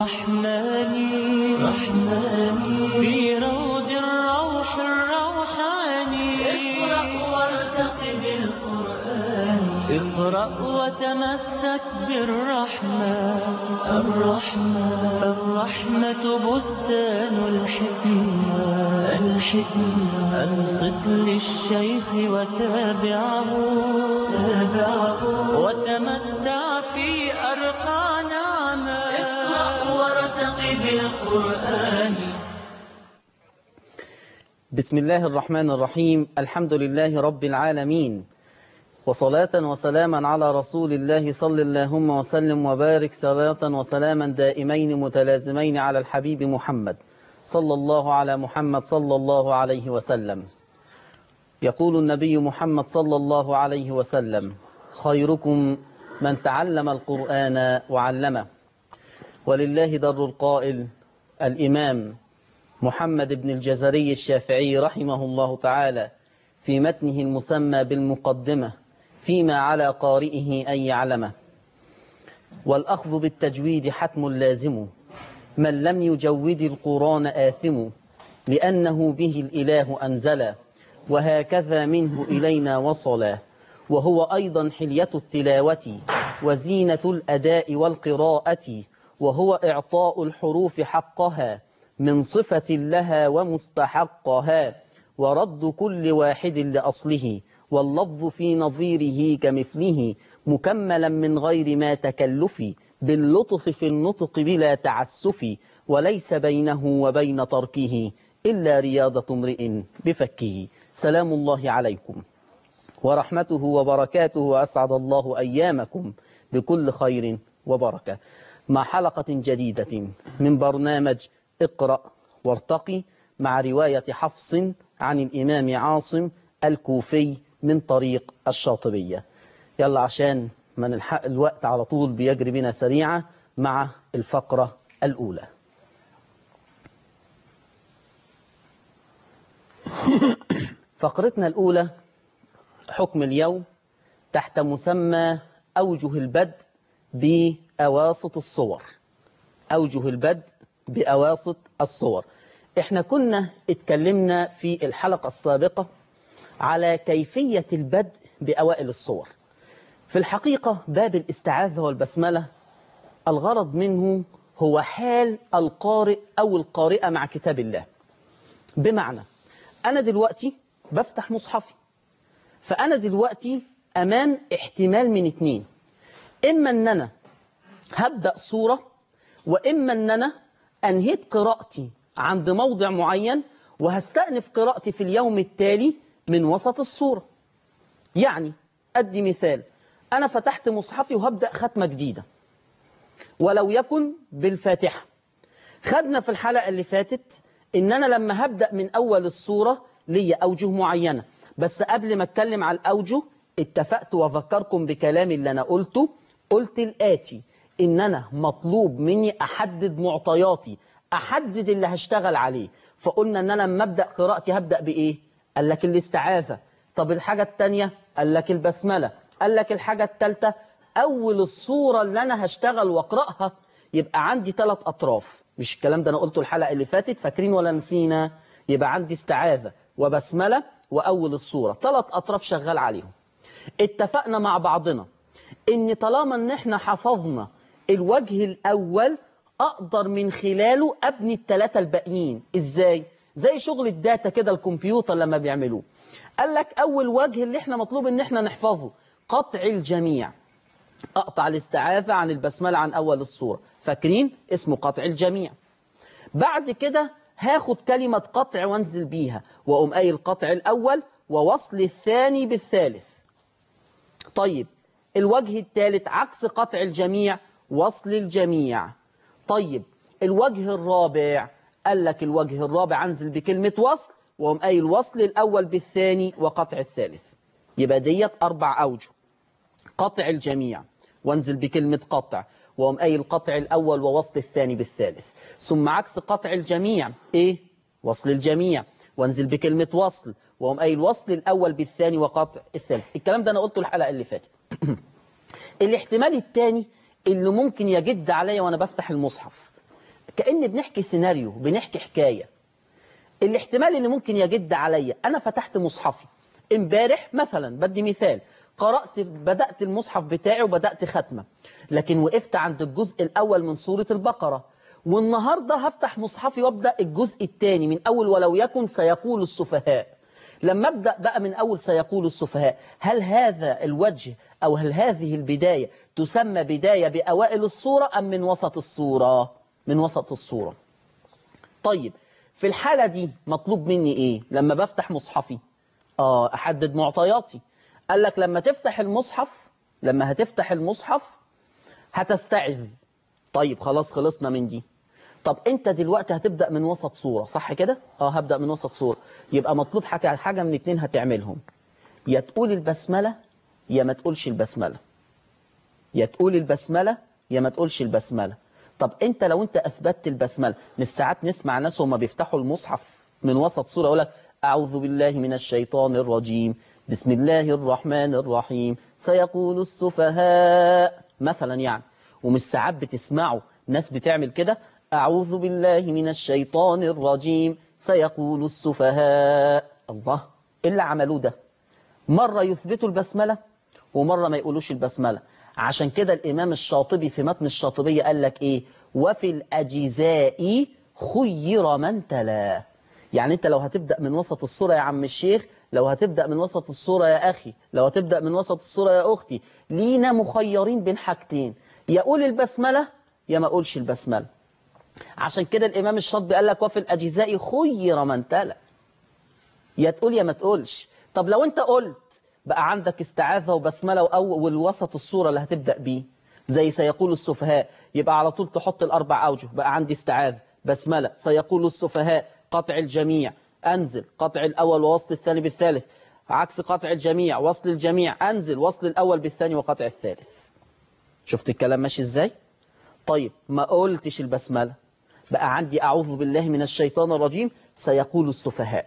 رحماني رحماني في روض الروح الروحاني اقرأ وارتقي بالقرآن اقرأ وتمسك بالرحمن الرحمن الرحمة بستان الحكمة الحكمة أنصت للشيخ وتابعه تابعه وتمتع في أرقى نعمه اقرأ وارتقي بالقرآن بسم الله الرحمن الرحيم الحمد لله رب العالمين وصلاة وسلاما على رسول الله صلى اللهم وسلم وبارك صلاة وسلاما دائمين متلازمين على الحبيب محمد صلى الله على محمد صلى الله عليه وسلم يقول النبي محمد صلى الله عليه وسلم خيركم من تعلم القرآن وعلمه ولله در القائل الإمام محمد بن الجزري الشافعي رحمه الله تعالى في متنه المسمى بالمقدمة فيما على قارئه أن يعلمه والأخذ بالتجويد حتم لازم من لم يجود القرآن آثم لأنه به الإله أنزل وهكذا منه إلينا وصلا وهو أيضا حلية التلاوة وزينة الأداء والقراءة وهو إعطاء الحروف حقها من صفة لها ومستحقها ورد كل واحد لأصله واللفظ في نظيره كمثله مكملا من غير ما تكلف باللطف في النطق بلا تعسف وليس بينه وبين تركه إلا رياضة امرئ بفكه سلام الله عليكم ورحمته وبركاته وأسعد الله أيامكم بكل خير وبركة مع حلقة جديدة من برنامج اقرأ وارتقي مع رواية حفص عن الإمام عاصم الكوفي من طريق الشاطبية يلا عشان ما نلحق الوقت على طول بيجري بنا سريعة مع الفقرة الأولى فقرتنا الأولى حكم اليوم تحت مسمى أوجه البدء بأواسط الصور أوجه البدء بأواسط الصور احنا كنا اتكلمنا في الحلقة السابقة على كيفية البدء بأوائل الصور في الحقيقة باب الاستعاذة والبسملة الغرض منه هو حال القارئ أو القارئة مع كتاب الله بمعنى أنا دلوقتي بفتح مصحفي فأنا دلوقتي أمام احتمال من اتنين إما أن أنا هبدأ صورة وإما أن أنا أنهيت قراءتي عند موضع معين وهستأنف قراءتي في اليوم التالي من وسط الصورة يعني أدي مثال أنا فتحت مصحفي وهبدأ ختمة جديدة ولو يكن بالفاتحة خدنا في الحلقة اللي فاتت إن أنا لما هبدأ من أول الصورة ليا أوجه معينة بس قبل ما أتكلم على الأوجه اتفقت وأذكركم بكلامي اللي أنا قلته قلت الآتي إن أنا مطلوب مني أحدد معطياتي أحدد اللي هشتغل عليه فقلنا إن أنا لما أبدأ قراءتي هبدأ بإيه قال لك الاستعاذة طب الحاجة التانية قال لك البسملة قال لك الحاجة التالتة أول الصورة اللي أنا هشتغل وأقرأها يبقى عندي ثلاث أطراف مش الكلام ده أنا قلته الحلقة اللي فاتت فاكرين ولا نسينا يبقى عندي استعاذة وبسملة وأول الصورة ثلاث أطراف شغال عليهم اتفقنا مع بعضنا إن طالما إن إحنا حفظنا الوجه الأول أقدر من خلاله أبني الثلاثة الباقيين إزاي؟ زي شغل الداتا كده الكمبيوتر لما بيعملوه قال لك أول وجه اللي إحنا مطلوب إن إحنا نحفظه قطع الجميع أقطع الاستعاذة عن البسملة عن أول الصورة فاكرين اسمه قطع الجميع بعد كده هاخد كلمة قطع وانزل بيها وأقوم قايل القطع الأول ووصل الثاني بالثالث طيب الوجه الثالث عكس قطع الجميع وصل الجميع طيب الوجه الرابع قال لك الوجه الرابع انزل بكلمة وصل وهم قايل وصل الأول بالثاني وقطع الثالث يبقى ديت أربع أوجه قطع الجميع وانزل بكلمة قطع وهم قايل قطع الأول ووصل الثاني بالثالث ثم عكس قطع الجميع إيه؟ وصل الجميع وانزل بكلمة وصل وهم قايل وصل الأول بالثاني وقطع الثالث الكلام ده أنا قلته الحلقة اللي فاتت الاحتمال الثاني اللي ممكن يجد عليا وأنا بفتح المصحف كأن بنحكي سيناريو بنحكي حكاية الاحتمال اللي ممكن يجد عليا أنا فتحت مصحفي امبارح مثلا بدي مثال قرأت بدأت المصحف بتاعي وبدأت ختمة لكن وقفت عند الجزء الأول من سورة البقرة والنهاردة هفتح مصحفي وابدأ الجزء الثاني من أول ولو يكن سيقول السفهاء لما ابدأ بقى من أول سيقول السفهاء هل هذا الوجه أو هل هذه البداية تسمى بداية بأوائل الصورة أم من وسط الصورة من وسط الصورة طيب في الحالة دي مطلوب مني إيه لما بفتح مصحفي آه أحدد معطياتي قال لك لما تفتح المصحف لما هتفتح المصحف هتستعذ طيب خلاص خلصنا من دي طب انت دلوقتي هتبدأ من وسط صورة صح كده اه هبدأ من وسط صورة يبقى مطلوب حاجة حاجة من اتنين هتعملهم يا تقول البسملة يا ما تقولش البسملة يا تقول البسملة يا ما تقولش البسملة طب انت لو انت اثبتت البسملة مش ساعات نسمع ناس وما بيفتحوا المصحف من وسط صورة يقول لك اعوذ بالله من الشيطان الرجيم بسم الله الرحمن الرحيم سيقول السفهاء مثلا يعني ومش ساعات بتسمعوا ناس بتعمل كده أعوذ بالله من الشيطان الرجيم سيقول السفهاء الله إيه اللي عملوه ده مرة يثبتوا البسملة ومرة ما يقولوش البسملة عشان كده الإمام الشاطبي في متن الشاطبية قال لك إيه وفي الأجزاء خير من تلا يعني أنت لو هتبدأ من وسط الصورة يا عم الشيخ لو هتبدأ من وسط الصورة يا أخي لو هتبدأ من وسط الصورة يا أختي لينا مخيرين بين حاجتين يا قول البسملة يا ما قولش البسملة عشان كده الإمام الشاطبي قال لك وفي الأجزاء خير من تلا يا تقول يا ما تقولش طب لو أنت قلت بقى عندك استعاذة وبسملة وأول وسط الصورة اللي هتبدأ بيه زي سيقول السفهاء يبقى على طول تحط الأربع أوجه بقى عندي استعاذة بسملة سيقول السفهاء قطع الجميع أنزل قطع الأول ووصل الثاني بالثالث عكس قطع الجميع وصل الجميع أنزل وصل الأول بالثاني وقطع الثالث شفت الكلام ماشي إزاي؟ طيب ما قلتش البسملة بقى عندي أعوذ بالله من الشيطان الرجيم سيقول السفهاء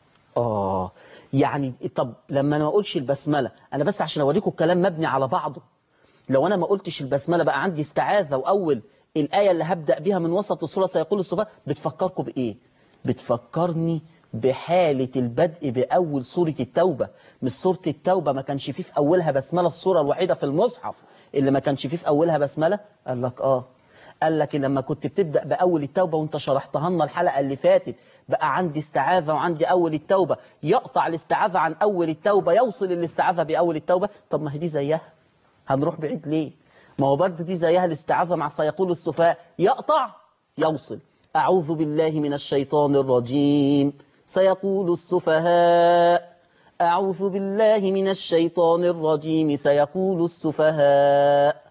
آه يعني طب لما أنا ما أقولش البسملة أنا بس عشان أوريكم الكلام مبني على بعضه لو أنا ما قلتش البسملة بقى عندي استعاذة وأول الآية اللي هبدأ بيها من وسط السورة سيقول السفهاء بتفكركم بإيه؟ بتفكرني بحالة البدء بأول سورة التوبة مش سورة التوبة ما كانش فيه في أولها بسملة السورة الوحيدة في المصحف اللي ما كانش فيه في أولها بسملة قال لك آه قال لك لما كنت بتبدأ بأول التوبة وانت شرحتها لنا الحلقة اللي فاتت بقى عندي استعاذة وعندي أول التوبة يقطع الاستعاذة عن أول التوبة يوصل الاستعاذة بأول التوبة طب ما هي دي زيها هنروح بعيد ليه ما هو برضه دي زيها الاستعاذة مع سيقول السفهاء يقطع يوصل أعوذ بالله من الشيطان الرجيم سيقول السفهاء أعوذ بالله من الشيطان الرجيم سيقول السفهاء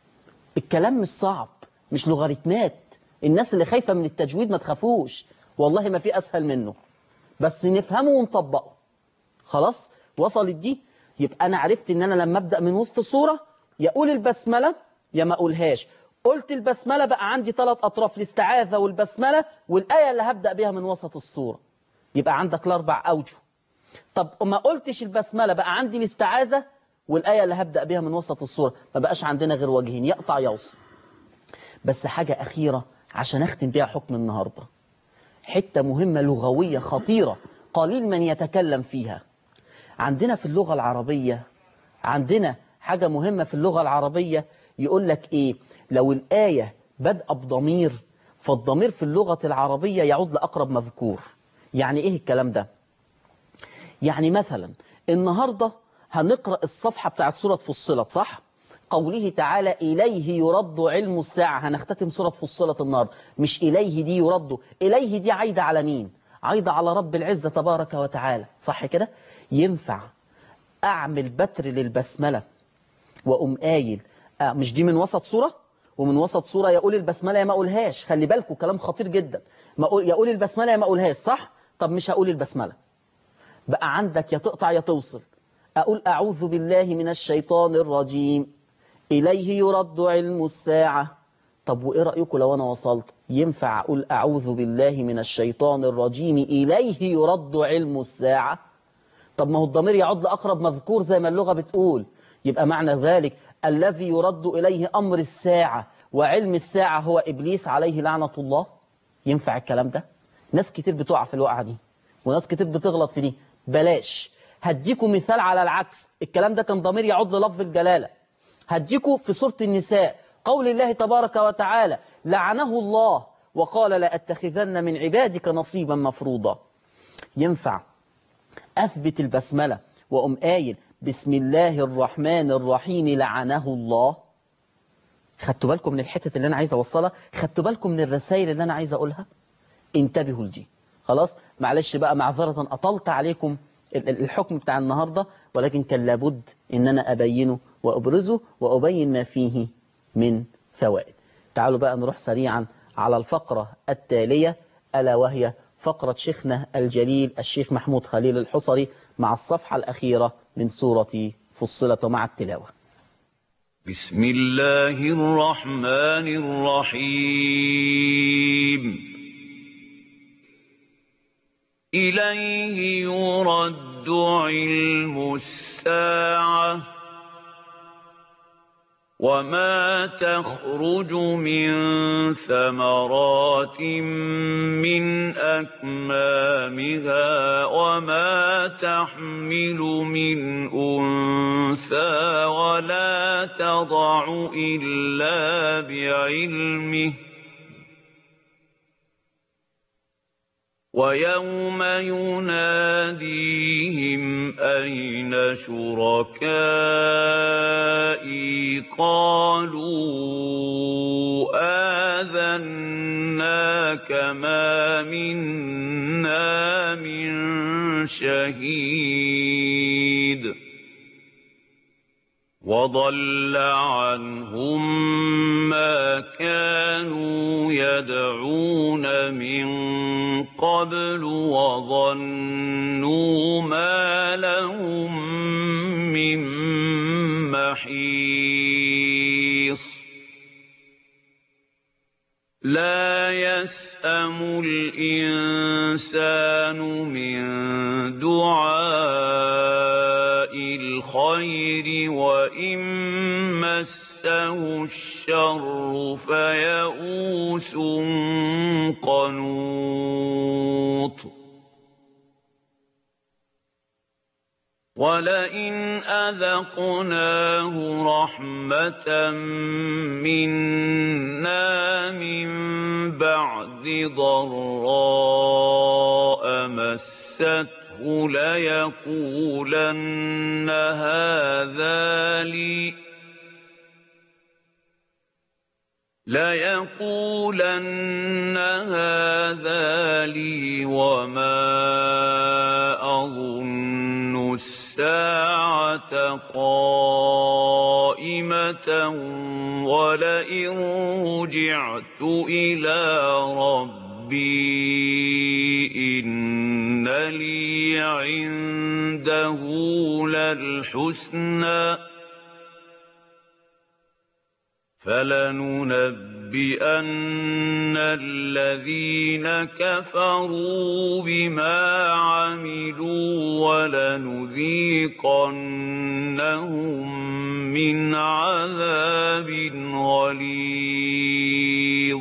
الكلام مش صعب مش لوغاريتمات الناس اللي خايفة من التجويد ما تخافوش والله ما في أسهل منه بس نفهمه ونطبقه خلاص وصلت دي يبقى أنا عرفت إن أنا لما أبدأ من وسط صورة يقول البسملة يا ما أقولهاش قلت البسملة بقى عندي ثلاث أطراف الاستعاذة والبسملة والآية اللي هبدأ بيها من وسط الصورة يبقى عندك الأربع أوجه طب ما قلتش البسملة بقى عندي الاستعاذة والآية اللي هبدأ بيها من وسط الصورة ما بقاش عندنا غير وجهين يقطع يوصل بس حاجة أخيرة عشان أختم بيها حكم النهاردة حتة مهمة لغوية خطيرة قليل من يتكلم فيها عندنا في اللغة العربية عندنا حاجة مهمة في اللغة العربية يقول لك إيه لو الآية بدأ بضمير فالضمير في اللغة العربية يعود لأقرب مذكور يعني إيه الكلام ده يعني مثلا النهاردة هنقرأ الصفحة بتاعت سورة فصلت صح قوله تعالى إليه يرد علم الساعة هنختتم سورة فصلت النار مش إليه دي يرد إليه دي عايدة على مين عايدة على رب العزة تبارك وتعالى صح كده ينفع أعمل بتر للبسملة وأم قايل آه مش دي من وسط سورة ومن وسط سورة يقول البسملة يا ما أقولهاش خلي بالكم كلام خطير جدا ما أقول يقول البسملة يا ما أقولهاش صح طب مش هقول البسملة بقى عندك يا تقطع يا توصل أقول أعوذ بالله من الشيطان الرجيم إليه يرد علم الساعة طب وإيه رأيكم لو أنا وصلت ينفع أقول أعوذ بالله من الشيطان الرجيم إليه يرد علم الساعة طب ما هو الضمير يعود لأقرب مذكور زي ما اللغة بتقول يبقى معنى ذلك الذي يرد إليه أمر الساعة وعلم الساعة هو إبليس عليه لعنة الله ينفع الكلام ده ناس كتير بتقع في الوقعة دي وناس كتير بتغلط في دي بلاش هديكم مثال على العكس الكلام ده كان ضمير يعود للفظ الجلالة هديكم في سورة النساء قول الله تبارك وتعالى لعنه الله وقال لأتخذن من عبادك نصيبا مفروضا ينفع أثبت البسملة وأم قايل بسم الله الرحمن الرحيم لعنه الله خدتوا بالكم من الحتة اللي أنا عايز أوصلها خدتوا بالكم من الرسائل اللي أنا عايز أقولها انتبهوا لدي خلاص معلش بقى معذرة أطلت عليكم الحكم بتاع النهاردة ولكن كان لابد ان انا ابينه وابرزه وابين ما فيه من فوائد تعالوا بقى نروح سريعا على الفقرة التالية ألا وهي فقرة شيخنا الجليل الشيخ محمود خليل الحصري مع الصفحة الأخيرة من سورة فصلة مع التلاوة بسم الله الرحمن الرحيم إليه يرد علم الساعة وما تخرج من ثمرات من أكمامها وما تحمل من أنثى ولا تضع إلا بعلمه ويوم يناديهم أين شركائي قالوا آذناك ما منا من شهيد وضل عنهم ما كانوا يدعون من قبل وظنوا ما لهم من محيص لا يسأم الإنسان من دعاء الخير وإن مسه الشر فيئوس قنوط ولئن أذقناه رحمة منا من بعد ضراء مسته ليقولن هذا لي ليقولن هذا لي وما أظن الساعة قائمة ولئن رجعت إلى ربي إن لي عنده للحسنى فلننبئن الذين كفروا بما عملوا ولنذيقنهم من عذاب غليظ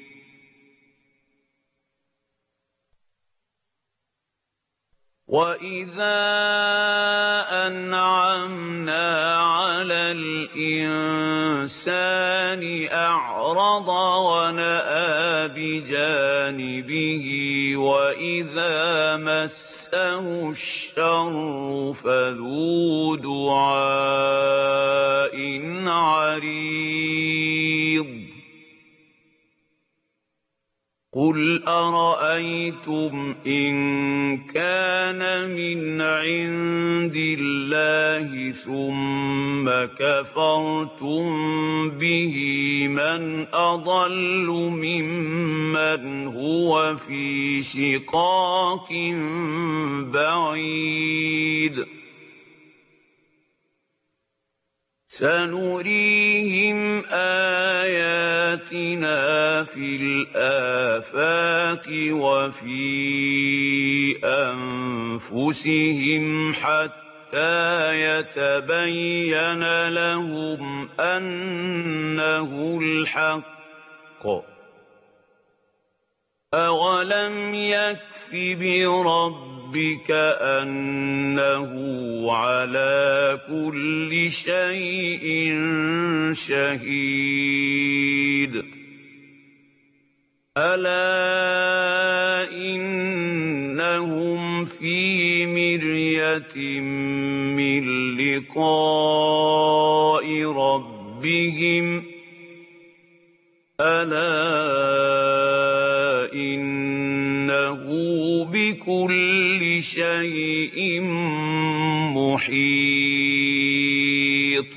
وإذا أنعمنا على الإنسان أعرض ونأى بجانبه وإذا مسه الشر فذو دعاء عريض قل أرأيتم إن كان من عند الله ثم كفرتم به من أضل ممن هو في شقاق بعيد سنريهم آياتنا في الآفاق وفي أنفسهم حتى يتبين لهم أنه الحق أولم يكف بربك أنه على كل شيء شهيد ألا إنهم في مرية من لقاء ربهم ألا إنه بكل شيء محيط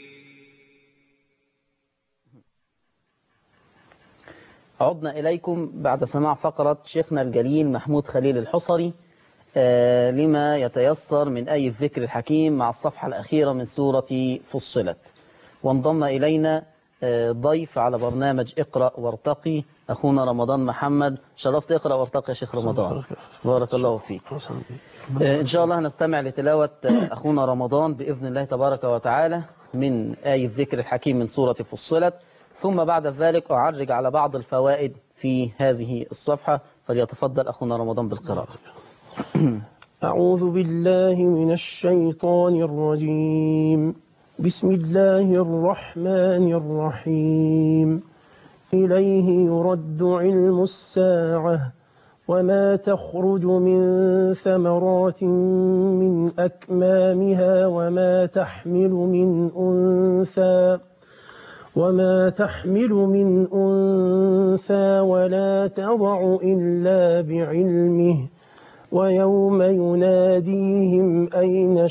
عدنا إليكم بعد سماع فقرة شيخنا الجليل محمود خليل الحصري آه، لما يتيسر من أي الذكر الحكيم مع الصفحة الأخيرة من سورة فصلت وانضم إلينا آه، ضيف على برنامج اقرأ وارتقي أخونا رمضان محمد شرفت اقرأ وارتقي يا شيخ رمضان بارك الله فيك آه، إن شاء الله هنستمع لتلاوة آه، أخونا رمضان بإذن الله تبارك وتعالى من آية الذكر الحكيم من سورة فصلت ثم بعد ذلك أعرج على بعض الفوائد في هذه الصفحة فليتفضل أخونا رمضان بالقراءة أعوذ بالله من الشيطان الرجيم بسم الله الرحمن الرحيم إليه يرد علم الساعة وما تخرج من ثمرات من أكمامها وما تحمل من أنثى وما تحمل من أنثى ولا تضع إلا بعلمه ويوم يناديهم أين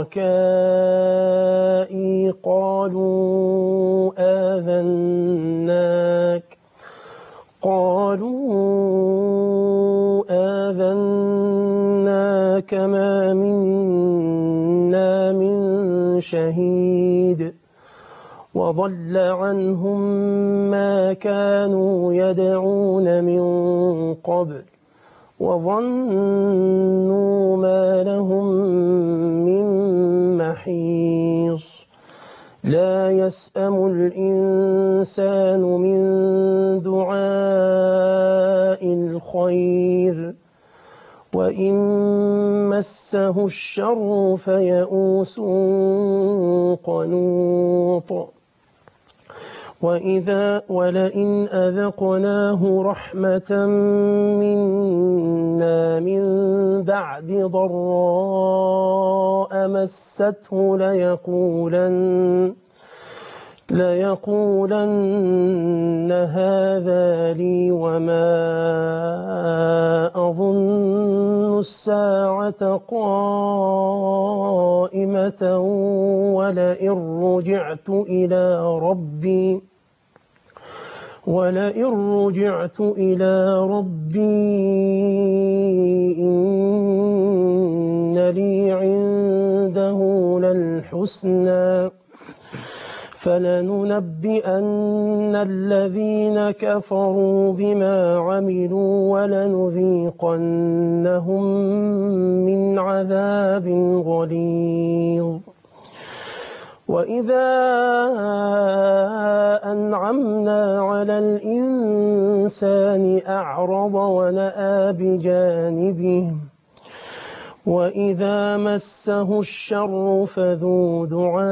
شركائي قالوا آذناك قالوا آذناك ما منا من شهيد وضل عنهم ما كانوا يدعون من قبل وظنوا ما لهم من محيص لا يسأم الإنسان من دعاء الخير وإن مسه الشر فيئوس قنوط وإذا ولئن أذقناه رحمة منا من بعد ضراء مسته ليقولن ليقولن هذا لي وما أظن الساعة قائمة ولئن رجعت إلى ربي ولئن رجعت إلى ربي إن لي عنده للحسنى فلننبئن الذين كفروا بما عملوا ولنذيقنهم من عذاب غليظ وإذا أنعمنا على الإنسان أعرض ونأى بجانبه وإذا مسه الشر فذو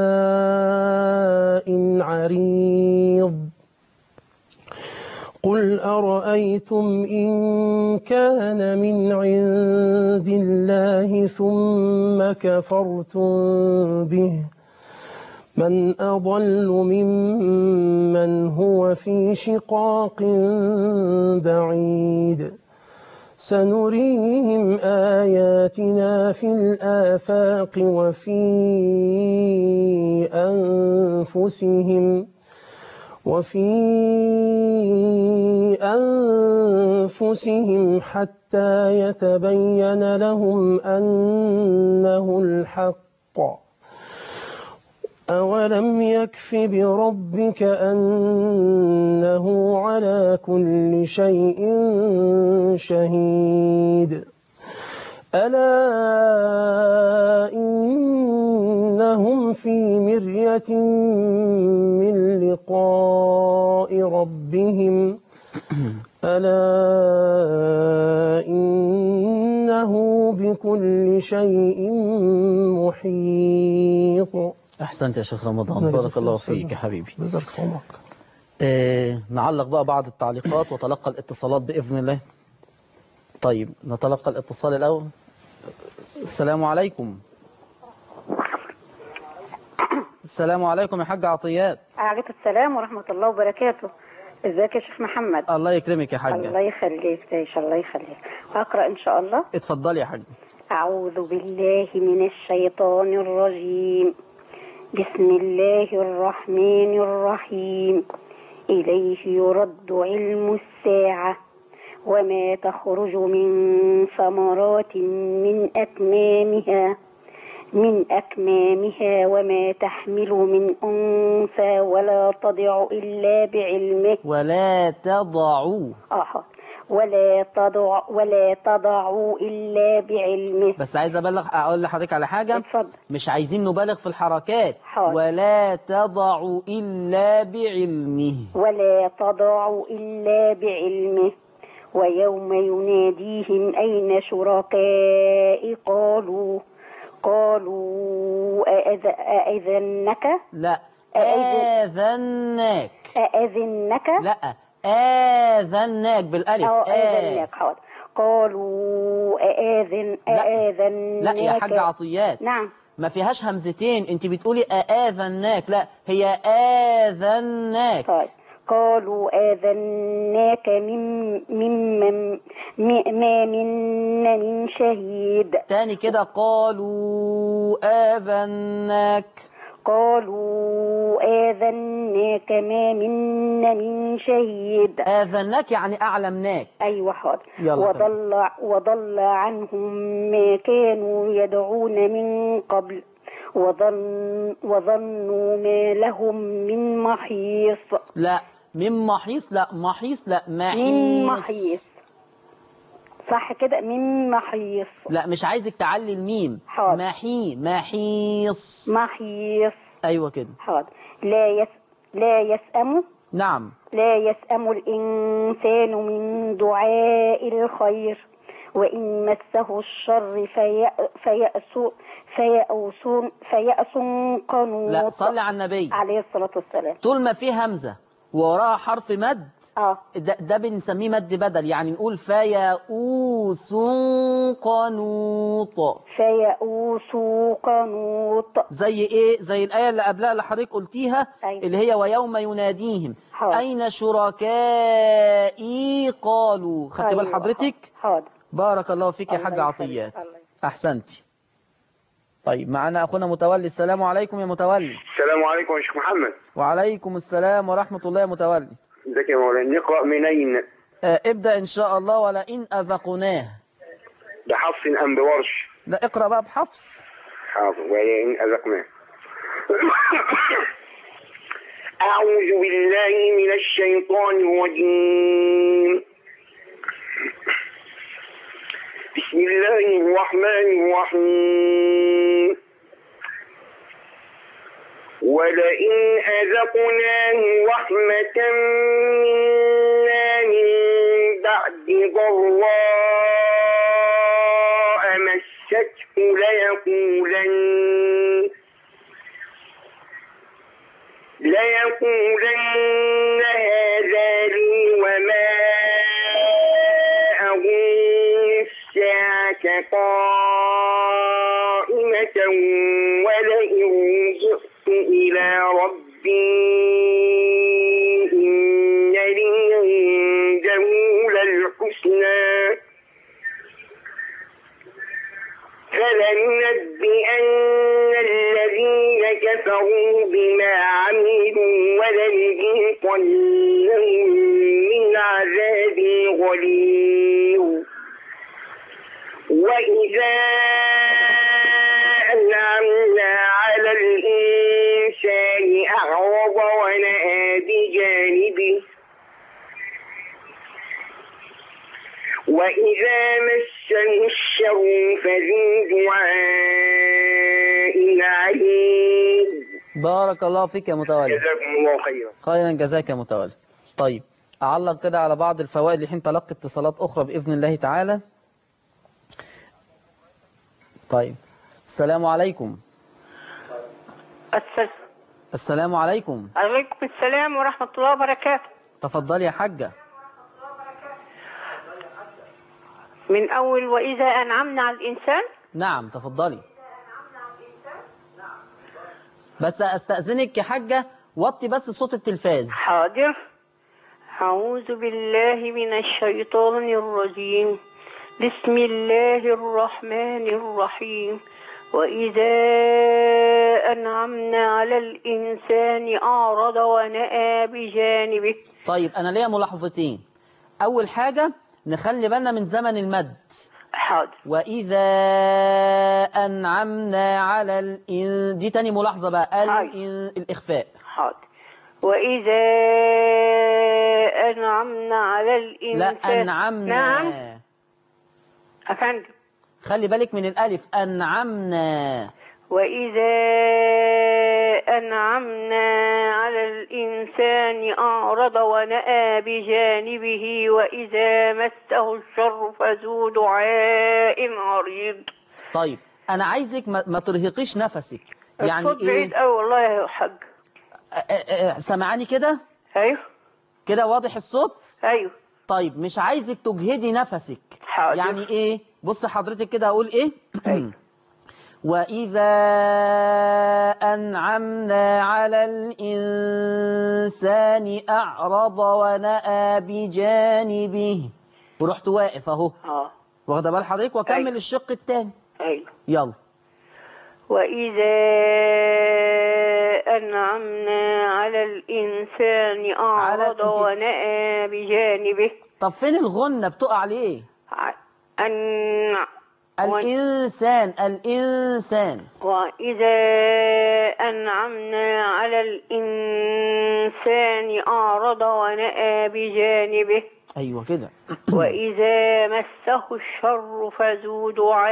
دعاء عريض قل أرأيتم إن كان من عند الله ثم كفرتم به من أضل ممن هو في شقاق بعيد سنريهم آياتنا في الآفاق وفي أنفسهم وفي أنفسهم حتى يتبين لهم أنه الحق أولم يكف بربك أنه على كل شيء شهيد ألا إن في مرية من لقاء ربهم ألا إنه بكل شيء محيط أحسنت يا شيخ رمضان الله بارك يجزاك الله أستاذ فيك يا حبيبي بارك الله آه نعلق بقى بعض التعليقات وتلقى الاتصالات بإذن الله طيب نتلقى الاتصال الأول السلام عليكم السلام عليكم يا حاج عطيات عليكم السلام ورحمة الله وبركاته ازيك يا شيخ محمد الله يكرمك يا الله حاجة يخليك تعيش الله يخليك أقرأ إن شاء الله اتفضلي يا حاج أعوذ بالله من الشيطان الرجيم بسم الله الرحمن الرحيم إليه يرد علم الساعة وما تخرج من ثمرات من أكمامها من أكمامها وما تحمل من أنثى ولا تضع إلا بعلمه ولا تضعوا آه ولا تضع ولا تضعوا إلا بعلمه بس عايز أبلغ أقول لحضرتك على حاجة اتفضل مش عايزين نبالغ في الحركات حاضر. ولا تضعوا إلا بعلمه ولا تضعوا إلا بعلمه ويوم يناديهم أين شركائي قالوا قالوا أأذ- أأذنك لا أأذن- آذناك أأذنك لا آذناك بالألف أو آ. أذنك حاضر قالوا أآذن لا. أآذنك لا يا حاج عطيات نعم ما فيهاش همزتين انت بتقولي آذناك لا هي آذناك طيب قالوا آذناك من ممن م- ما منا من شهيد تاني كده قالوا آذناك قالوا آذناك ما منا من شهيد آذناك يعني أعلمناك أيوة حاضر يلا وضل, وضل عنهم ما كانوا يدعون من قبل وظن وظنوا ما لهم من محيص لا من محيص لا محيص لا محيص من محيص صح كده من محيص لا مش عايزك تعلي الميم حاضر. محي محيص محيص ايوه كده حاضر لا يس لا يسأم نعم لا يسأم الإنسان من دعاء الخير وإن مسه الشر في فيأس فيأس فيأس قنوط لا صلي على النبي عليه الصلاة والسلام طول ما فيه همزة وراها حرف مد اه ده, ده بنسميه مد بدل يعني نقول فيئوس قنوط فيأوس قنوط زي ايه زي الآية اللي قبلها اللي حضرتك قلتيها أيوة. اللي هي ويوم يناديهم حاضر. أين شركائي قالوا خدت بال أيوة، حضرتك حاضر بارك الله فيك يا الله حاج يخليك، عطيات الله يخليك. أحسنتي طيب معنا أخونا متولي السلام عليكم يا متولي السلام عليكم يا شيخ محمد وعليكم السلام ورحمة الله يا متولي ازيك يا مولانا نقرأ منين آه، ابدأ إن شاء الله ولئن أذقناه بحفص أم بورش لا اقرأ بقى بحفص حاضر وإن أذقناه أعوذ بالله من الشيطان الرجيم بسم الله الرحمن الرحيم ولئن أذقناه رحمة منا من بعد ضراء مسته ليقولن ليقولن هذا لي وما أظن الساعة قائمة ولئن جئت إلى ربي إن لي عنده للحسنى فلننبئن الذين كفروا بما عملوا ولنذيقنهم من عذاب غليظ وإذا أنعمنا على الإنسان أعرض ونأى بجانبه وإذا مسه الشر فذي دعاء عليم بارك الله فيك يا متولي جزاكم الله خيرا خيرا جزاك يا متولي طيب أعلق كده على بعض الفوائد لحين تلقي اتصالات أخرى بإذن الله تعالى طيب السلام عليكم السلام السلام عليكم عليكم السلام ورحمة الله وبركاته تفضلي يا حاجة من أول وإذا أنعمنا على الإنسان نعم تفضلي بس أستأذنك يا حاجة وطي بس صوت التلفاز حاضر أعوذ بالله من الشيطان الرجيم بسم الله الرحمن الرحيم وإذا أنعمنا على الإنسان أعرض ونأى بجانبه طيب أنا ليا ملاحظتين أول حاجة نخلي بالنا من زمن المد حاضر وإذا أنعمنا على الإن دي تاني ملاحظة بقى الإن... الإخفاء حاضر وإذا أنعمنا على الإنسان لا أنعمنا نعم أفندم خلي بالك من الألف أنعمنا وإذا أنعمنا على الإنسان أعرض ونأى بجانبه وإذا مسه الشر فذو دعاء عريض طيب أنا عايزك ما, ما ترهقيش نفسك يعني الصوت إيه بعيد أوي والله يا حاج أ- أ- أ- سمعاني كده أيوه كده واضح الصوت أيوه طيب مش عايزك تجهدي نفسك حاضر. يعني ايه بص حضرتك كده اقول ايه واذا انعمنا على الانسان اعرض ونأى بجانبه ورحت واقف اهو اه واخده بال حضرتك واكمل أيوة. الشق الثاني أيوه يلا وإذا أنعمنا على الإنسان أعرض أنت- ونأى بجانبه طب فين الغنة بتقع ليه ع- أن الانسان الانسان وإذا أنعمنا على الإنسان أعرض ونأى بجانبه ايوه كده وإذا مسه الشر فذو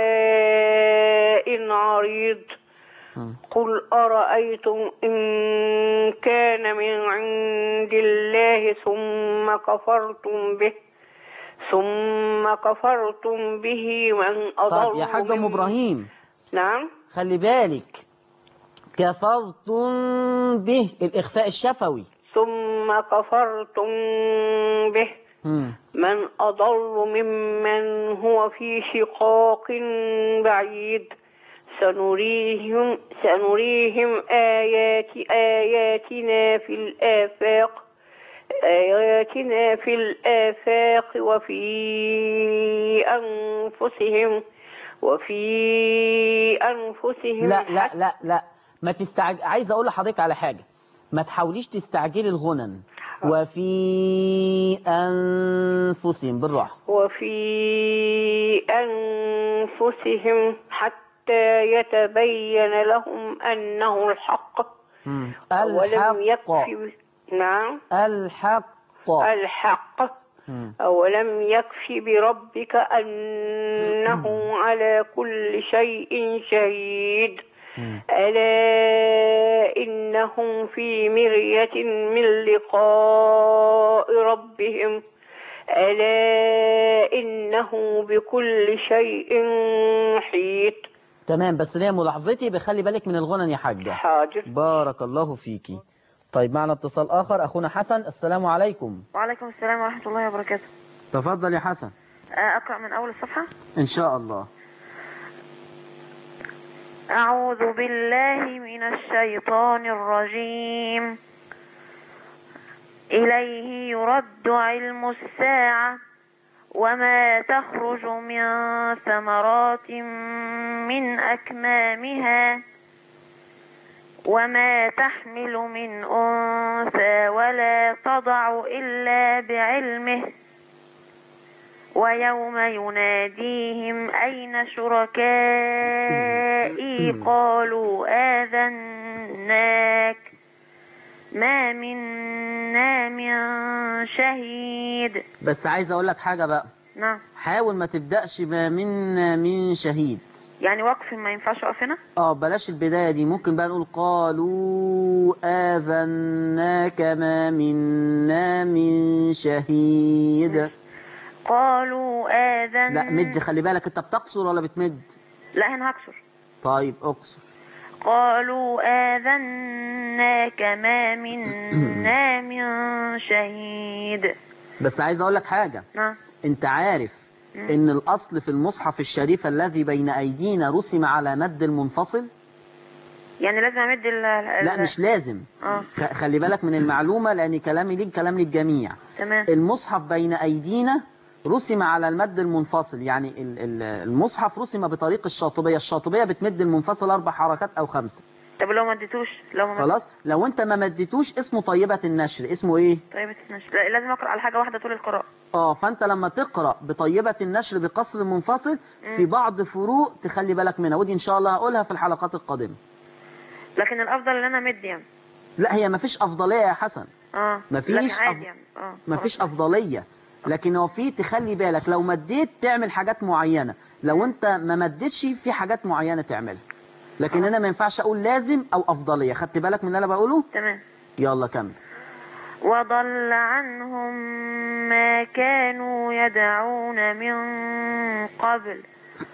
دعاء عريض مم. قل أرأيتم إن كان من عند الله ثم كفرتم به ثم كفرتم به من أضل طب يا حاج ام ممن- ابراهيم نعم خلي بالك كفرتم به الإخفاء الشفوي ثم كفرتم به مم. من أضل ممن هو في شقاق بعيد سنريهم سنريهم آيات آياتنا في الآفاق آياتنا في الآفاق وفي أنفسهم وفي أنفسهم لا لا لا لا ما تستعج... عايز أقول لحضرتك على حاجة ما تحاوليش تستعجلي الغنن وفي أنفسهم بالراحة وفي أنفسهم حتى يتبين لهم أنه الحق مم. أولم الحق يكفي نعم الحق الحق مم. أولم يكفي بربك أنه على كل شيء شهيد مم. ألا إنهم في مرية من لقاء ربهم ألا إنه بكل شيء محيط تمام بس ليا ملاحظتي بخلي بالك من الغنن يا حاجة حاضر بارك الله فيكي طيب معنا اتصال آخر أخونا حسن السلام عليكم وعليكم السلام ورحمة الله وبركاته تفضل يا حسن آه، أقرأ من أول الصفحة إن شاء الله أعوذ بالله من الشيطان الرجيم إليه يرد علم الساعة وما تخرج من ثمرات من أكمامها وما تحمل من أنثى ولا تضع إلا بعلمه ويوم يناديهم أين شركائي قالوا آذناك ما منا من شهيد بس عايز أقول لك حاجة بقى نعم حاول ما تبدأش ما من من شهيد يعني وقف ما ينفعش اقف هنا اه بلاش البداية دي ممكن بقى نقول قالوا آذناك ما منا من شهيد قالوا آذن لا مد خلي بالك انت بتقصر ولا بتمد لا هنا هكسر طيب اقصر قالوا آذناك ما منا من شهيد بس عايز اقول لك حاجة نعم انت عارف ان الاصل في المصحف الشريف الذي بين ايدينا رسم على مد المنفصل يعني لازم امد ال ال- لا مش لازم اه خ- خلي بالك من المعلومة لان كلامي ليك كلام للجميع تمام المصحف بين أيدينا رسم على المد المنفصل يعني ال- ال- المصحف رسم بطريق الشاطبية الشاطبية بتمد المنفصل أربع حركات أو خمسة طب لو ما اديتوش لو ما خلاص لو أنت ما مديتوش اسمه طيبة النشر اسمه إيه؟ طيب تتنشر لا لازم اقرا على حاجه واحده طول القراءه اه فانت لما تقرا بطيبه النشر بقصر منفصل في بعض فروق تخلي بالك منها ودي ان شاء الله هقولها في الحلقات القادمه لكن الافضل ان انا امد يعني لا هي مفيش افضليه يا حسن اه مفيش لكن عادي أف- يعني اه مفيش خلاص. افضليه لكن هو في تخلي بالك لو مديت تعمل حاجات معينه لو انت ما مديتش في حاجات معينه تعملها لكن انا ما ينفعش اقول لازم او افضليه خدت بالك من اللي انا بقوله تمام يلا كمل وضل عنهم ما كانوا يدعون من قبل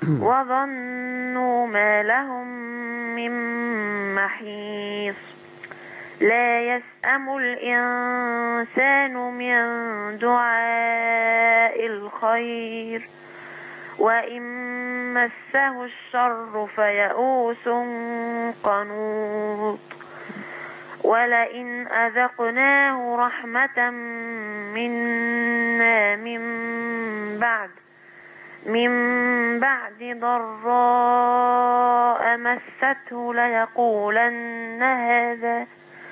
وظنوا ما لهم من محيص لا يسأم الإنسان من دعاء الخير وإن مسه الشر فيئوس قنوط ولئن أذقناه رحمة منا من بعد من بعد ضراء مسته ليقولن هذا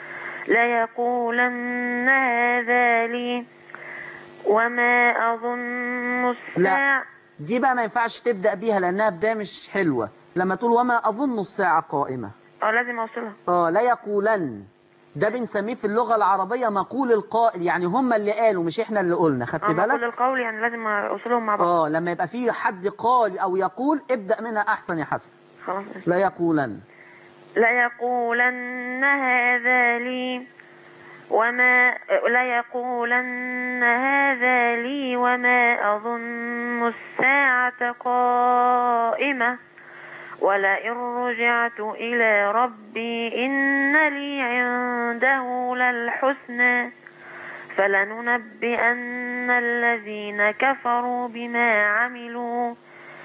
ليقولن هذا لي وما أظن الساعة دي بقى ما ينفعش تبدا بيها لانها بدايه مش حلوه لما تقول وما اظن الساعه قائمه اه لازم أوصلها اه لا يقولن ده بنسميه في اللغه العربيه مقول القائل يعني هم اللي قالوا مش احنا اللي قلنا خدت اه بالك كل القول يعني لازم أوصلهم مع بعض اه لما يبقى في حد قال او يقول ابدا منها احسن يا حسن خلاص لا يقولن ليقولن هذا لي وما ليقولن هذا لي وما أظن الساعة قائمة ولئن رجعت إلى ربي إن لي عنده للحسنى فلننبئن الذين كفروا بما عملوا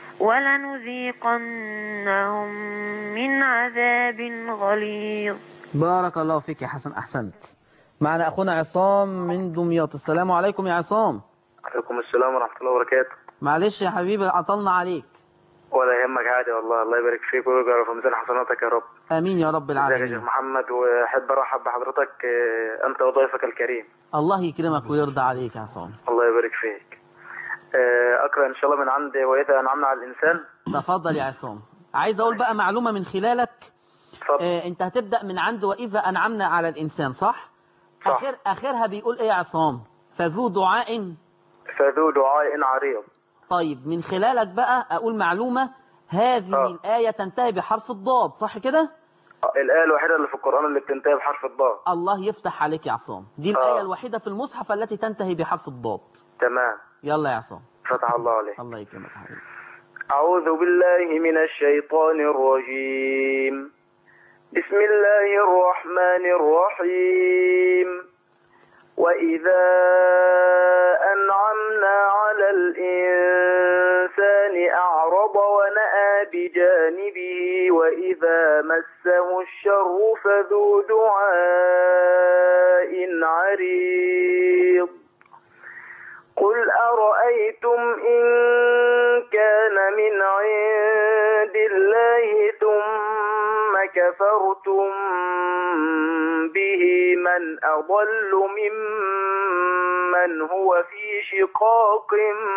ولنذيقنهم من عذاب غليظ بارك الله فيك يا حسن احسنت معنا اخونا عصام من دمياط السلام عليكم يا عصام عليكم السلام ورحمة الله وبركاته معلش يا حبيبي عطلنا عليك ولا يهمك عادي والله الله يبارك فيك ويجعل في ميزان حسناتك يا رب امين يا رب ازيك يا شيخ العالمين محمد واحب ارحب بحضرتك آه، انت وضيفك الكريم الله يكرمك ويرضى عليك يا عصام الله يبارك فيك آه، اقرا ان شاء الله من عند واذا انعمنا على الانسان تفضل يا عصام عايز اقول بقى معلومه من خلالك اتفضل آه انت هتبدا من عند واذا انعمنا على الانسان صح صح. اخر اخرها بيقول ايه يا عصام فذو دعاء فذو دعاء عريض طيب من خلالك بقى اقول معلومه هذه آه. الايه تنتهي بحرف الضاد صح كده آه، الآية الوحيدة اللي في القرآن اللي بتنتهي بحرف الضاد الله يفتح عليك يا عصام دي آه. الايه الوحيده في المصحف التي تنتهي بحرف الضاد تمام يلا يا عصام فتح الله عليك الله يكرمك يا حبيبي أعوذ بالله من الشيطان الرجيم بسم الله الرحمن الرحيم وإذا أنعمنا على الإنسان أعرض ونأى بجانبه وإذا مسه الشر فذو دعاء عريض قل أرأيتم إن كان من عند الله ثم كفرتم به من أضل ممن هو في شقاق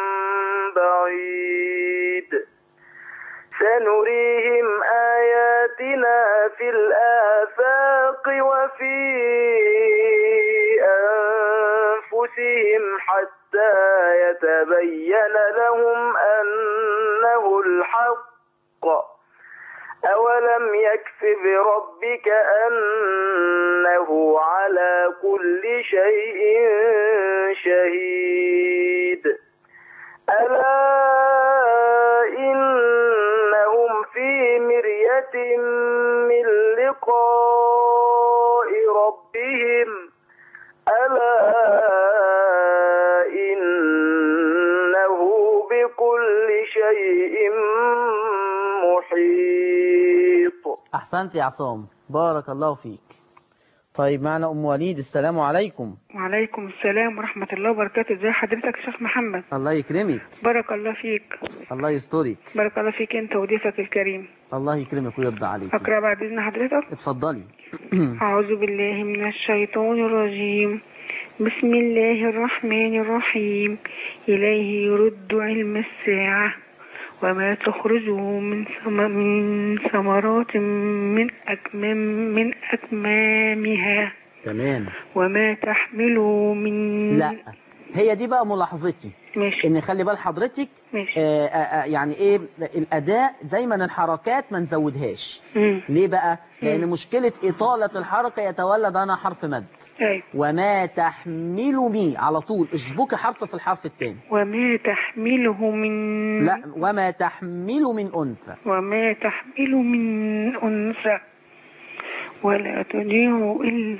بعيد سنريهم آياتنا في الآفاق وفي أنفسهم حتى حتى يتبين لهم أنه الحق أولم يكف بربك أنه على كل شيء شهيد ألا إنهم في مرية من لقاء ربهم ألا إنه بكل شيء محيط أحسنت يا عصام بارك الله فيك طيب معنا أم وليد السلام عليكم وعليكم السلام ورحمة الله وبركاته ازي حضرتك يا شيخ محمد الله يكرمك بارك الله فيك الله يسترك بارك الله فيك انت وضيفك الكريم الله يكرمك ويرضى عليك اقرا بعد اذن حضرتك اتفضلي اعوذ بالله من الشيطان الرجيم بسم الله الرحمن الرحيم اليه يرد علم الساعة وما تخرج من ثم من ثمرات من أكمام من أكمامها تمام وما تحمل من لا هي دي بقى ملاحظتي ماشي ان خلي بال حضرتك ماشي آه آه آه يعني ايه الاداء دايما الحركات ما نزودهاش مم. ليه بقى لان مشكله اطاله الحركه يتولد عنها حرف مد أيوة. وما تحمل مي على طول اشبكي حرف في الحرف الثاني وما تحمله من لا وما تحمل من انثى وما تحمل من أنثى ولا تدع إلا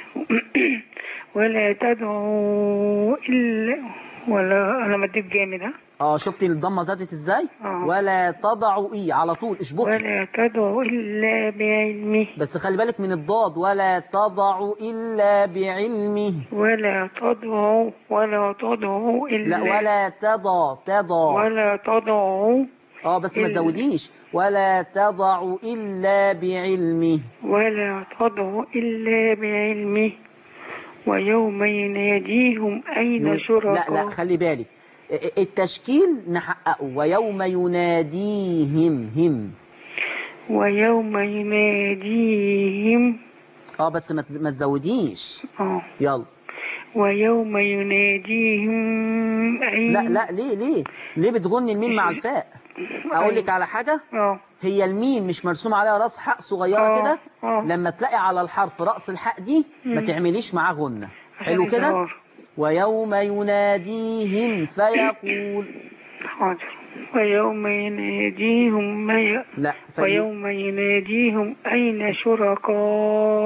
ولا تدعو إلا ولا أنا مديت جامد ها اه شفتي الضمه زادت ازاي آه. ولا تضع اي على طول اشبكي ولا تدعو إلا بعلمه بس خلي بالك من الضاد ولا تضع الا بعلمه ولا تدعو ولا تدعو إلا لا ولا تضع تضع ولا تدعو اه بس ما إلا- تزوديش ولا تضع الا بعلمه ولا تدعو إلا بعلمه ويوم يناديهم أين لا شركاء لا خلي بالك التشكيل نحققه ويوم يناديهم هم ويوم يناديهم اه بس ما تز- ما تزوديش اه يلا ويوم يناديهم أين لا لا ليه ليه ليه بتغني الميم مع الفاء اقول لك على حاجه اه هي الميم مش مرسوم عليها راس حق صغيره آه، كده آه. لما تلاقي على الحرف راس الحق دي ما مم. تعمليش معاه غنه حلو عشان كده الظهر. ويوم يناديهم فيقول حاضر ويوم يناديهم ما ي... لا في ويوم يناديهم أين شركاء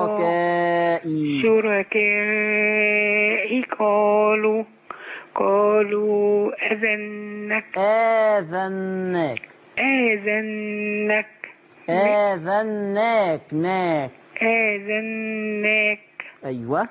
شركائي شركائي قالوا قالوا أذنك آذناك آذنك آذناك ناك آذنك أيوة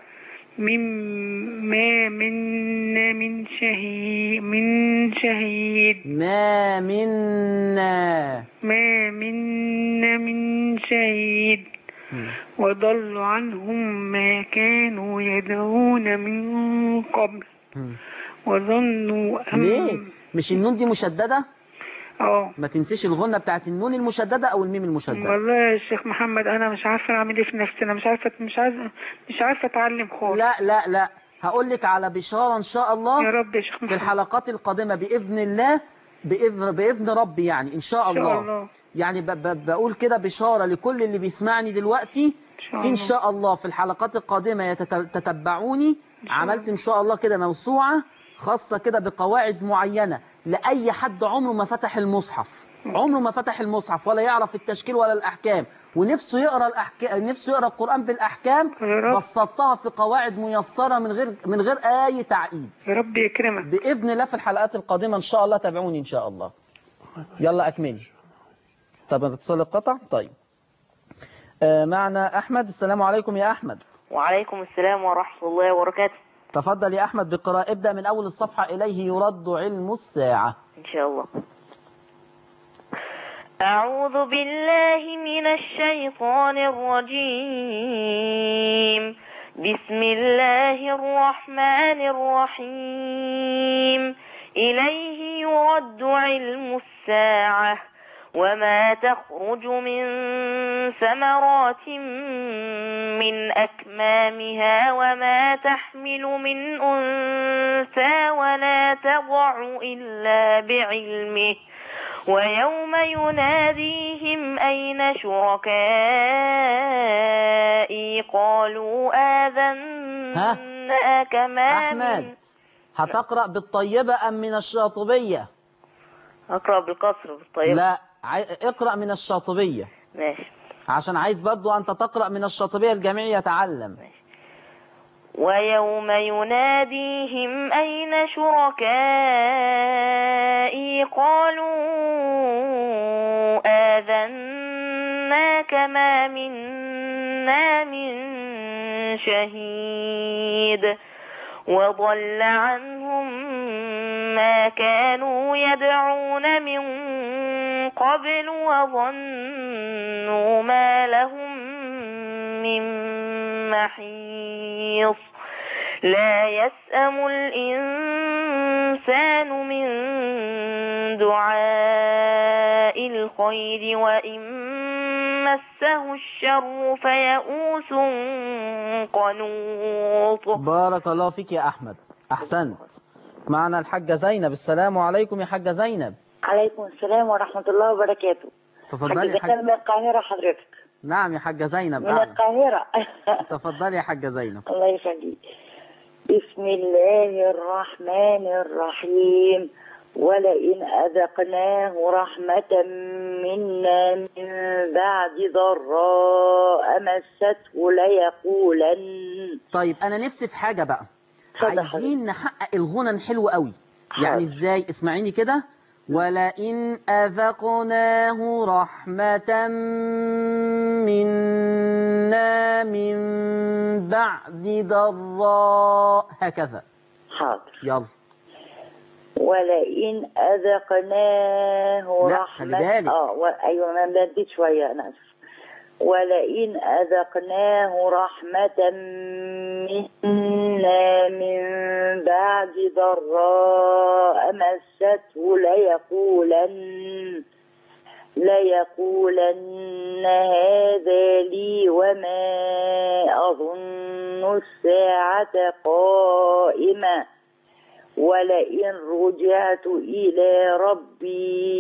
مما منا من شهيد من شهيد ما منا ما منا من شهيد وضل عنهم ما كانوا يدعون من قبل وظنوا أن ليه مش النون دي مشددة اه ما تنسيش الغنة بتاعت النون المشددة أو الميم المشددة والله يا شيخ محمد انا مش عارفه اعمل ايه في نفسي انا مش عارفه مش عارفه مش عارفه اتعلم خالص لا لا لا هقول لك على بشارة إن شاء الله يا رب يا شيخ في محمد الحلقات القادمة بإذن الله بإذن, بإذن ربي يعني إن شاء إن شاء الله الله. يعني ب ب بقول كده بشارة لكل اللي بيسمعني دلوقتي شاء في إن الله. شاء الله في الحلقات القادمة يتت- تتبعوني عملت إن شاء الله كده موسوعة خاصة كده بقواعد معينة لأي حد عمره ما فتح المصحف عمره ما فتح المصحف ولا يعرف التشكيل ولا الأحكام ونفسه يقرأ الأحكام نفسه يقرأ القرآن بالأحكام يا رب. بسطتها في قواعد ميسرة من غير من غير أي تعقيد يا رب يكرمك بإذن الله في الحلقات القادمة إن شاء الله تابعوني إن شاء الله يلا أكملي طب اتصال القطع طيب آه معنا أحمد السلام عليكم يا أحمد وعليكم السلام ورحمة الله وبركاته تفضل يا أحمد بقراءة ابدأ من أول الصفحة إليه يرد علم الساعة إن شاء الله أعوذ بالله من الشيطان الرجيم بسم الله الرحمن الرحيم إليه يرد علم الساعة وما تخرج من ثمرات من أكمامها وما تحمل من أنثى ولا تضع إلا بعلمه ويوم يناديهم أين شركائي قالوا آذنا كما أحمد هتقرأ بالطيبة أم من الشاطبية أقرأ بالقصر بالطيب لا عاي... اقرأ من الشاطبية ماشي عشان عايز برضو أنت تقرأ من الشاطبية الجميع يتعلم ويوم يناديهم أين شركائي قالوا آذناك ما منا من شهيد وضل عنهم ما كانوا يدعون من قبل وظنوا ما لهم من محيص لا يسأم الإنسان من دعاء الخير وإن مسه الشر فيئوس قنوط بارك الله فيك يا أحمد أحسنت معنا الحاجة زينب السلام عليكم يا حاجة زينب عليكم السلام ورحمة الله وبركاته تفضلي يا حاجة حاجة من القاهرة حضرتك نعم يا حاجة زينب من أعلم. القاهرة تفضلي يا حاجة زينب الله يخليك بسم الله الرحمن الرحيم ولئن أذقناه رحمة منا من بعد ضراء مسته ليقولن طيب أنا نفسي في حاجة بقى اتفضل عايزين نحقق الغنى حلو قوي يعني ازاي اسمعيني كده ولئن أذقناه رحمة منا من بعد ضراء هكذا حاضر يلا ولئن أذقناه لا، رحمة خلي بالك. اه و... أيوة أنا بديت شوية أنا آسف ولئن أذقناه رحمة منا من بعد ضراء مسته ليقولن ليقولن هذا لي وما أظن الساعة قائمة ولئن رجعت إلى ربي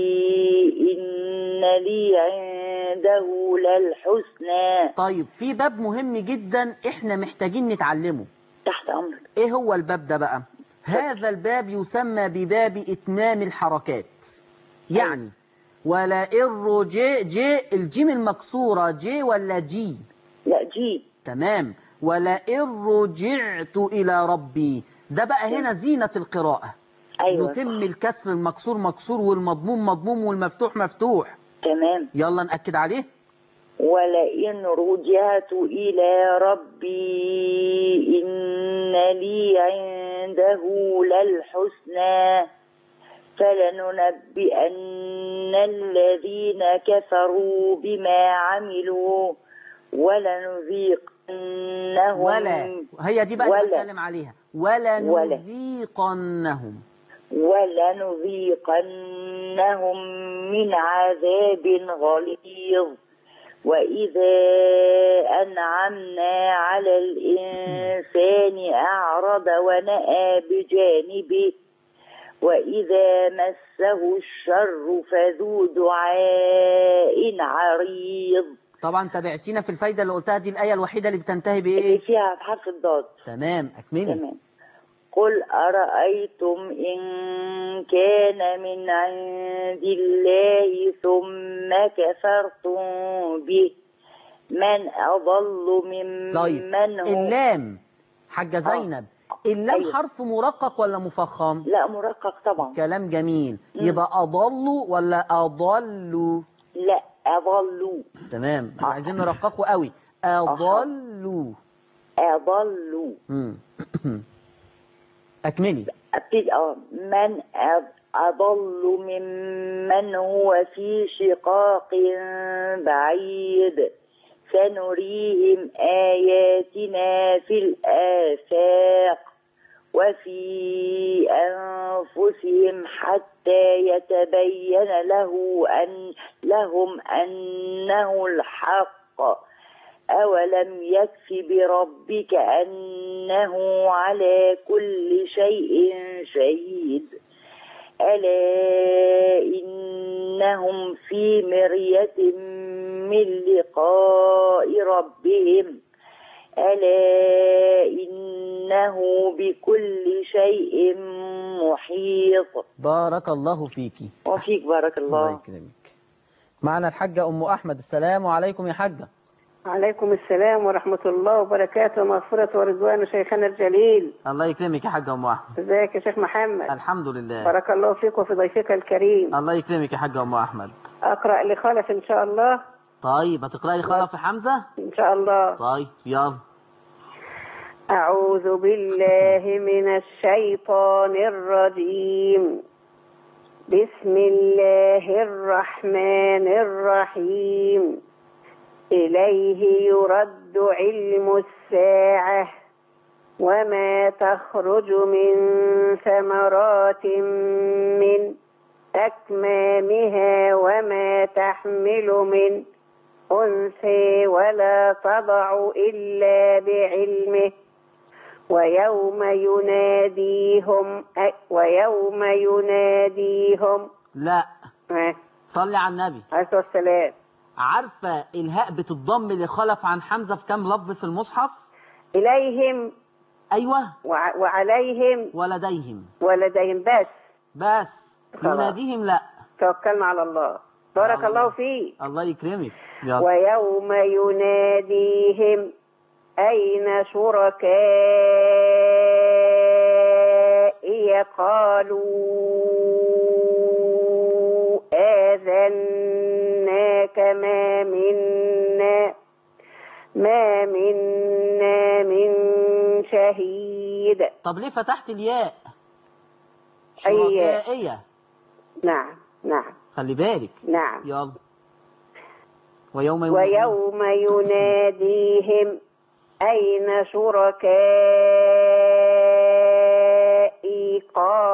إن لي عنده للحسنى طيب في باب مهم جدا احنا محتاجين نتعلمه تحت أمرك ايه هو الباب ده بقى هذا الباب يسمى بباب اتمام الحركات يعني ولئن رجع جي الجيم المكسورة جي ولا جي لا جي تمام ولئن رجعت إلى ربي ده بقى هنا زينة القراءة أيوة يتم الكسر المكسور مكسور والمضموم مضموم والمفتوح مفتوح تمام يلا نأكد عليه ولئن رجعت إلى ربي إن لي عنده للحسنى فلننبئن الذين كفروا بما عملوا ولنذيقنهم ولا هي دي بقى اللي ولا. بتكلم عليها ولا ولا. نذيقنهم ولنذيقنهم من عذاب غليظ وإذا أنعمنا على الإنسان أعرض ونأى بجانبه وإذا مسه الشر فذو دعاء عريض طبعا تابعتينا في الفايدة اللي قلتها دي الآية الوحيدة اللي بتنتهي اللي بإيه فيها في حرف الضاد تمام أكملي تمام قل أرأيتم إن كان من عند الله ثم كفرتم به من أضل طيب ممن هو اللام حاجة زينب اللام أيوة. حرف مرقق ولا مفخم لا مرقق طبعا كلام جميل مم. يبقى أضلوا ولا أضلوا لا أضلوا تمام احنا عايزين نرققه قوي أضلوا أضلوا مم. أكملي أبتدي اه من أض- أضل ممن هو في شقاق بعيد سنريهم آياتنا في الآفاق وفي أنفسهم حتى وتبين له أن لهم أنه الحق أولم يكف بربك أنه على كل شيء شهيد ألا إنهم في مرية من لقاء ربهم ألا إنه بكل شيء محيط بارك الله فيك وفيك بارك الله الله يكرمك معنا الحاجة أم أحمد السلام عليكم يا حاجة عليكم السلام ورحمة الله وبركاته مغفرة ورضوان شيخنا الجليل الله يكرمك يا حاجة أم أحمد ازيك يا شيخ محمد الحمد لله بارك الله فيك وفي ضيفك الكريم الله يكرمك يا حاجة أم أحمد أقرأ لخالف إن شاء الله طيب هتقرأي خلف حمزة إن شاء الله طيب يلا أعوذ بالله من الشيطان الرجيم بسم الله الرحمن الرحيم إليه يرد علم الساعة وما تخرج من ثمرات من أكمامها وما تحمل من أنثى ولا تضع إلا بعلمه ويوم يناديهم ويوم يناديهم لا آه، صلي على النبي عليه الصلاة والسلام عارفة الهاء بتتضم لخلف عن حمزة في كام لفظ في المصحف إليهم أيوة وع- وعليهم ولديهم ولديهم بس بس خلاص. يناديهم لا توكلنا على الله بارك الله فيك الله يكرمك يلا ويوم يناديهم أين شركائي قالوا آذناك ما منا ما منا من شهيد طب ليه فتحت الياء أي ياء؟ شركائية نعم نعم خلي بالك نعم يلا ويوم يناديهم ويوم يناديهم أين شركائي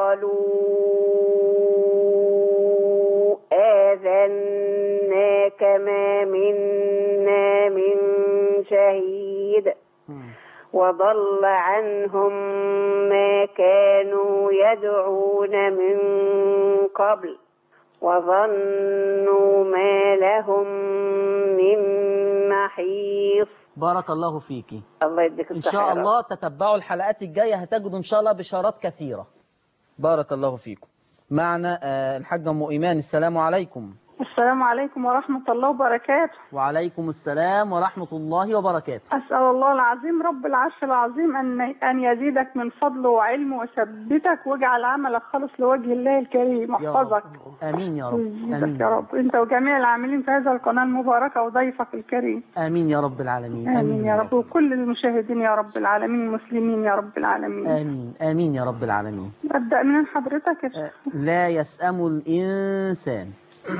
قالوا آذناك ما منا من شهيد وضل عنهم ما كانوا يدعون من قبل وظنوا ما لهم من محيص بارك الله فيكي الله يديك إن الصحة شاء يا رب. الله تتبعوا الحلقات الجاية هتجدوا إن شاء الله بشارات كثيرة بارك الله فيكم معنا آه، الحاجة أم إيمان السلام عليكم السلام عليكم ورحمة الله وبركاته وعليكم السلام ورحمة الله وبركاته أسأل الله العظيم رب العرش العظيم أن أن يزيدك من فضله وعلمه ويثبتك واجعل عملك خالص لوجه الله الكريم يا واحفظك آمين يا رب ويزيدك آمين يا رب أنت وجميع العاملين في هذا القناة المباركة وضيفك الكريم آمين يا رب العالمين آمين يا رب وكل المشاهدين يا رب العالمين المسلمين يا رب العالمين آمين آمين يا رب العالمين أبدأ من حضرتك يا شيخ لا يسأم الإنسان